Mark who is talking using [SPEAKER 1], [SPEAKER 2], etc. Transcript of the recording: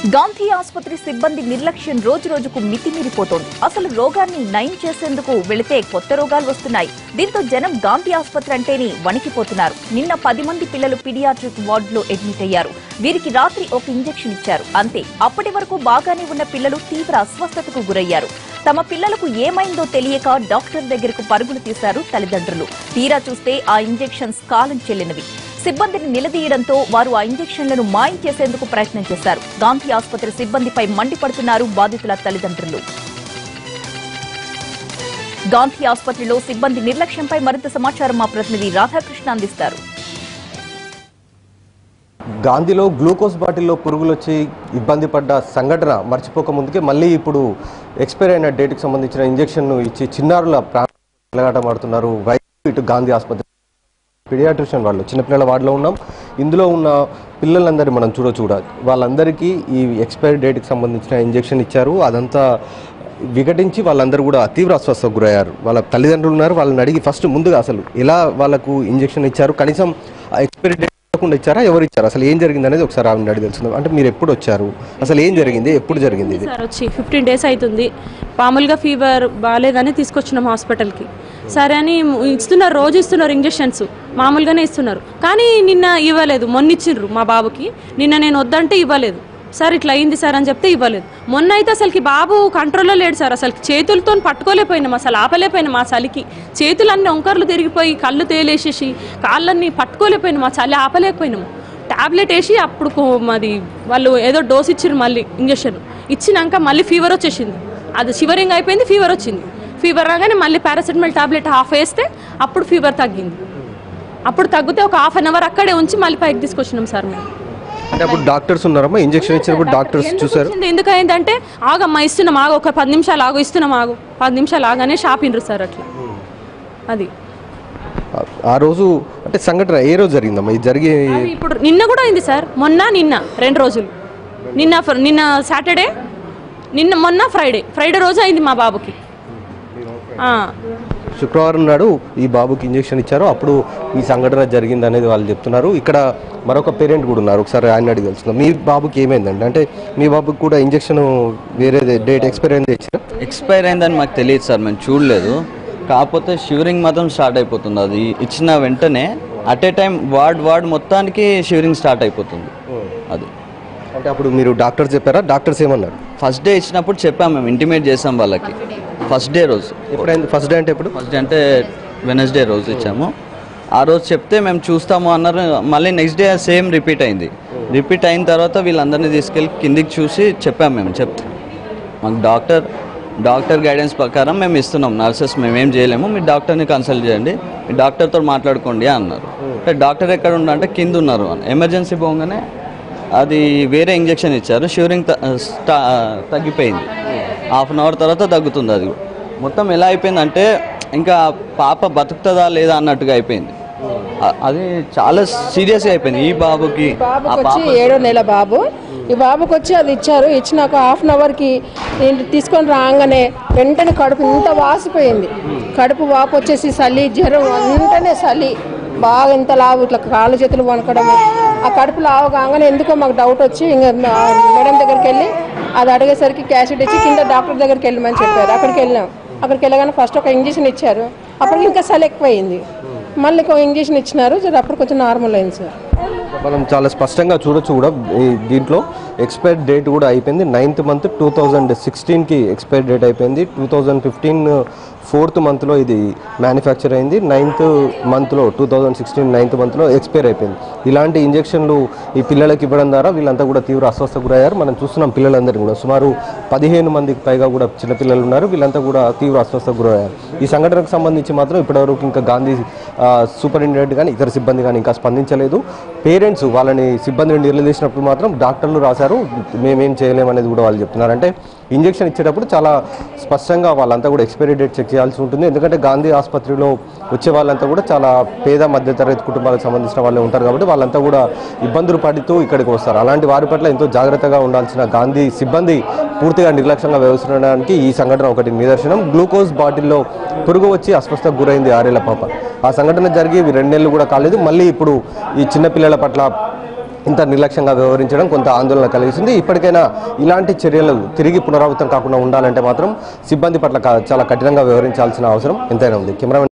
[SPEAKER 1] గాంధీ ఆసుపత్రి సిబ్బంది నిర్లక్ష్యం రోజు రోజుకు మితిమీరిపోతోంది అసలు రోగాన్ని నయం చేసేందుకు వెళితే కొత్త రోగాలు వస్తున్నాయి దీంతో జనం గాంధీ ఆసుపత్రి అంటేనే వణికిపోతున్నారు నిన్న పది మంది పిల్లలు పీడియాట్రిక్ వార్డులో అడ్మిట్ అయ్యారు వీరికి రాత్రి ఒక ఇంజెక్షన్ ఇచ్చారు అంతే అప్పటి వరకు బాగానే ఉన్న పిల్లలు తీవ్ర అస్వస్థతకు గురయ్యారు తమ పిల్లలకు ఏమైందో తెలియక డాక్టర్ దగ్గరకు పరుగులు తీశారు తల్లిదండ్రులు తీరా చూస్తే ఆ ఇంజెక్షన్స్ కాలం చెల్లినవి సిబ్బందిని నిలదీయడంతో వారు ఆ ఇంజెక్షన్లను మాయం చేసేందుకు ప్రయత్నం చేశారు గాంధీ ఆసుపత్రి సిబ్బందిపై మండిపడుతున్నారు బాధితుల తల్లిదండ్రులు గాంధీ ఆసుపత్రిలో సిబ్బంది నిర్లక్ష్యంపై మరింత సమాచారం మా ప్రతినిధి రాధాకృష్ణ అందిస్తారు
[SPEAKER 2] గాంధీలో గ్లూకోజ్ బాటిల్లో పురుగులు వచ్చి ఇబ్బంది పడ్డ సంఘటన మర్చిపోక ముందుకే మళ్ళీ ఇప్పుడు ఎక్స్పైర్ అయిన డేట్కి సంబంధించిన ఇంజెక్షన్ను ఇచ్చి చిన్నారుల ప్రాణాటం ఆడుతున్నారు వైద్యులు ఇటు గాంధీ ఆసుపత్రి పిడియాట్రిషియన్ వాళ్ళు చిన్నపిల్లల వార్డులో ఉన్నాం ఇందులో ఉన్న పిల్లలందరినీ మనం చూడొచ్చు కూడా వాళ్ళందరికీ ఈ ఎక్స్పైరీ డేట్కి సంబంధించిన ఇంజెక్షన్ ఇచ్చారు అదంతా వికటించి వాళ్ళందరూ కూడా తీవ్ర అస్వస్థకు గురయ్యారు వాళ్ళ తల్లిదండ్రులు ఉన్నారు వాళ్ళని అడిగి ఫస్ట్ ముందుగా అసలు ఎలా వాళ్ళకు ఇంజెక్షన్ ఇచ్చారు కనీసం ఆ ఎక్స్పైరీ డేట్ కాకుండా ఇచ్చారా ఎవరు ఇచ్చారు అసలు ఏం జరిగింది అనేది ఒకసారి ఆవిడ అడిగి తెలుసుకుందాం అంటే మీరు ఎప్పుడు వచ్చారు అసలు ఏం జరిగింది ఎప్పుడు జరిగింది ఇది
[SPEAKER 3] సార్ వచ్చి ఫిఫ్టీన్ డేస్ అవుతుంది మామూలుగా ఫీవర్ బాగాలేదని తీసుకొచ్చినాం హాస్పిటల్కి సరే అని ఇస్తున్నారు రోజు ఇస్తున్నారు ఇంజెక్షన్స్ మామూలుగానే ఇస్తున్నారు కానీ నిన్న ఇవ్వలేదు మొన్న ఇచ్చిండ్రు మా బాబుకి నిన్న నేను వద్దంటే ఇవ్వలేదు సార్ ఇట్లా అయింది సార్ అని చెప్తే ఇవ్వలేదు మొన్న అయితే అసలుకి బాబు కంట్రోల్లో లేడు సార్ అసలు చేతులతో పట్టుకోలేకపోయినాం అసలు ఆపలేకపోయినాం మా చలికి చేతులన్నీ వంకర్లు తిరిగిపోయి కళ్ళు తేలేసేసి కాళ్ళన్నీ పట్టుకోలేకపోయినాం మా చలి ఆపలేకపోయినాము టాబ్లెట్ వేసి అప్పుడు కో- మాది వాళ్ళు ఏదో డోస్ ఇచ్చారు మళ్ళీ ఇంజెక్షన్ ఇచ్చినాక మళ్ళీ ఫీవర్ వచ్చేసింది అది షివరింగ్ అయిపోయింది ఫీవర్ వచ్చింది ఫీవర్ రాగానే మళ్ళీ పారాసిటమాల్ టాబ్లెట్ హాఫ్ వేస్తే అప్పుడు ఫీవర్ తగ్గింది అప్పుడు తగ్గితే ఒక హాఫ్ అన్ అవర్ అక్కడే ఉంచి మళ్ళీ పైకి తీసుకొచ్చినాం సార్ మేము
[SPEAKER 2] అంటే అప్పుడు డాక్టర్స్ ఉన్నారమ్మా ఇంజెక్షన్ ఇచ్చినప్పుడు డాక్టర్స్
[SPEAKER 3] ఎందుకు
[SPEAKER 2] చూసారు
[SPEAKER 3] వచ్చింది? ఎందుకు అయిందంటే ఆగమ్మా ఇస్తున్నాం ఆగు ఒక పది నిమిషాలు ఆగు ఇస్తున్నాం ఆగు పది నిమిషాలు ఆగానే షాపిండ్రు సార్ అట్లా అది
[SPEAKER 2] ఆ- ఆ రోజు అంటే సంఘటన ఏ రోజు జరిగిందమ్మా ఇది జరిగి
[SPEAKER 3] అది ఇప్పుడు నిన్న కూడా అయింది సార్ మొన్న నిన్న రెండు రోజులు నిన్న ఫ- నిన్న సాటర్డే నిన్న మొన్న ఫ్రైడే ఫ్రైడే రోజు అయింది మా బాబుకి ఆ,
[SPEAKER 2] శుక్రవారం నాడు ఈ బాబుకి ఇంజెక్షన్ ఇచ్చారు అప్పుడు ఈ సంఘటన జరిగింది అనేది వాళ్ళు చెప్తున్నారు ఇక్కడ మరొక పేరెంట్ కూడా ఉన్నారు ఒకసారి ఆయన అడిగి తెలుసుకుందాం మీ బాబుకి ఏమైందండి అంటే మీ బాబుకి కూడా ఇంజెక్షన్ వేరే డేట్ ఎక్స్పైర్ అయింది ఇచ్చారు
[SPEAKER 4] ఎక్స్పైర్ అయిందని మాకు తెలియదు సార్ మేము చూడలేదు కాకపోతే షివరింగ్ మాత్రం స్టార్ట్ అయిపోతుంది అది ఇచ్చిన వెంటనే at a time ward ward మొత్తానికి షివరింగ్ స్టార్ట్ అయిపోతుంది అది
[SPEAKER 2] అంటే అప్పుడు మీరు డాక్టర్ చెప్పారా డాక్టర్స్ ఏమన్నారు
[SPEAKER 4] ఫస్ట్ డే ఇచ్చినప్పుడు చెప్పాం మేము ఇంటిమేట్ చేసాం వాళ్ళకి ఫస్ట్ డే రోజు
[SPEAKER 2] ఎప్పుడైంది ఫస్ట్ డే అంటే ఎప్పుడు
[SPEAKER 4] ఫస్ట్ డే అంటే వెనస్డే రోజు ఇచ్చాము ఆ రోజు చెప్తే మేము చూస్తాము అన్నారు మళ్ళీ నెక్స్ట్ డే సేమ్ రిపీట్ అయింది రిపీట్ అయిన తర్వాత వీళ్ళందరినీ తీసుకెళ్ళి కిందికి చూసి చెప్పాము మేము చెప్తే మాకు డాక్టర్ డాక్టర్ గైడెన్స్ ప్రకారం మేము ఇస్తున్నాం నర్సెస్ మేమేం చేయలేము మీ డాక్టర్ని కన్సల్ట్ చేయండి మీ డాక్టర్తో మాట్లాడుకోండి అన్నారు అంటే డాక్టర్ ఎక్కడ ఉన్నా అంటే కింద ఉన్నారు అని ఎమర్జెన్సీ పోగానే అది వేరే ఇంజెక్షన్ ఇచ్చారు షూరింగ్ తగ్గిపోయింది హాఫ్ అన్ అవర్ తర్వాత తగ్గుతుంది అది కూడా. మొత్తం ఎలా అయిపోయిందంటే ఇంకా పాప బతుకుతుందా లేదా అన్నట్టుగా అయిపోయింది అ- అది చాలా సీరియస్గా అయిపోయింది ఈ బాబుకి ఆ
[SPEAKER 5] బాబుకి
[SPEAKER 4] పాప
[SPEAKER 5] వచ్చి ఏడో నెల బాబు ఈ బాబుకి వచ్చి అది ఇచ్చారు ఇచ్చినాక హాఫ్ అన్ అవర్కి నేను తీసుకొని రాగానే వెంటనే కడుపు ఇంత వాసిపోయింది కడుపు వాపు వచ్చేసి చలి జ్వరం వెంటనే చలి బాగా ఇంత లావు ఇట్లా కాళ్ళు చేతులు వణకడం ఆ కడుపు లావు కాగానే ఎందుకో మాకు డౌట్ వచ్చి ఇంకా మేడం దగ్గరికి వెళ్ళి అది అడిగేసరికి క్యాసెట్ ఇచ్చి కింద డాక్టర్ దగ్గరికి వెళ్ళమని చెప్పారు అక్కడికి వెళ్ళాం అక్కడికి వెళ్ళగానే ఫస్ట్ ఒక ఇంజెక్షన్ ఇచ్చారు అప్పటికి ఇంకా చలి ఎక్కువైంది మళ్ళీ ఒక ఇంజెక్షన్ ఇచ్చినారు జర అప్పుడు కొంచెం నార్మల్ అయింది సార్
[SPEAKER 2] మనం చాలా స్పష్టంగా చూడొచ్చు కూడా ఈ దీంట్లో ఎక్స్పైర్ డేట్ కూడా అయిపోయింది నైన్త్ మంత్ టూ థౌజండ్ సిక్స్టీన్కి ఎక్స్పైర్ డేట్ అయిపోయింది టూ థౌజండ్ ఫిఫ్టీన్ ఫోర్త్ మంత్లో ఇది మ్యానుఫ్యాక్చర్ అయింది నైన్త్ మంత్లో టూ థౌజండ్ సిక్స్టీన్ నైన్త్ మంత్లో ఎక్స్పైర్ అయిపోయింది ఇలాంటి ఇంజెక్షన్లు ఈ పిల్లలకి ఇవ్వడం ద్వారా వీళ్ళంతా కూడా తీవ్ర అస్వస్థకు గురయ్యారు మనం చూస్తున్నాం పిల్లలందరినీ కూడా సుమారు పదిహేను మందికి పైగా కూడా చిన్నపిల్లలు ఉన్నారు వీళ్ళంతా కూడా తీవ్ర అస్వస్థకు గురయ్యారు ఈ సంఘటనకు సంబంధించి మాత్రం ఇప్పటివరకు ఇంకా గాంధీ ఆ, సూపరింటెండెంట్ కానీ ఇతర సిబ్బంది కానీ ఇంకా స్పందించలేదు పేరెంట్స్ వాళ్ళని సిబ్బందిని నిలదీసినప్పుడు మాత్రం డాక్టర్లు రాశారు మేమేం చేయలేము అనేది కూడా వాళ్ళు చెప్తున్నారు అంటే ఇంజెక్షన్ ఇచ్చేటప్పుడు చాలా స్పష్టంగా వాళ్ళంతా కూడా ఎక్స్పైరీ డేట్ చెక్ చేయాల్సి ఉంటుంది ఎందుకంటే గాంధీ ఆసుపత్రిలో వచ్చే వాళ్ళంతా కూడా చాలా పేద మధ్యతరగతి కుటుంబాలకు సంబంధించిన వాళ్ళే ఉంటారు కాబట్టి వాళ్ళంతా కూడా ఇబ్బందులు పడుతూ ఇక్కడికి వస్తారు అలాంటి వారి పట్ల ఎంతో జాగ్రత్తగా ఉండాల్సిన గాంధీ సిబ్బంది పూర్తిగా నిర్లక్ష్యంగా వ్యవహరించడానికి ఈ సంఘటన ఒకటి నిదర్శనం గ్లూకోజ్ బాటిల్లో పురుగు వచ్చి అస్వస్థకు గురైంది ఆరేళ్ల పాప ఆ సంఘటన జరిగి ఇవి రెండు నెలలు కూడా కాలేదు మళ్ళీ ఇప్పుడు ఈ చిన్నపిల్లల పట్ల ఇంత నిర్లక్ష్యంగా వ్యవహరించడం కొంత ఆందోళన కలిగిస్తుంది ఇప్పటికైనా ఇలాంటి చర్యలు తిరిగి పునరావృతం కాకుండా ఉండాలంటే మాత్రం సిబ్బంది పట్ల కా- చాలా కఠినంగా వ్యవహరించాల్సిన అవసరం ఎంతైనా ఉంది కెమెరా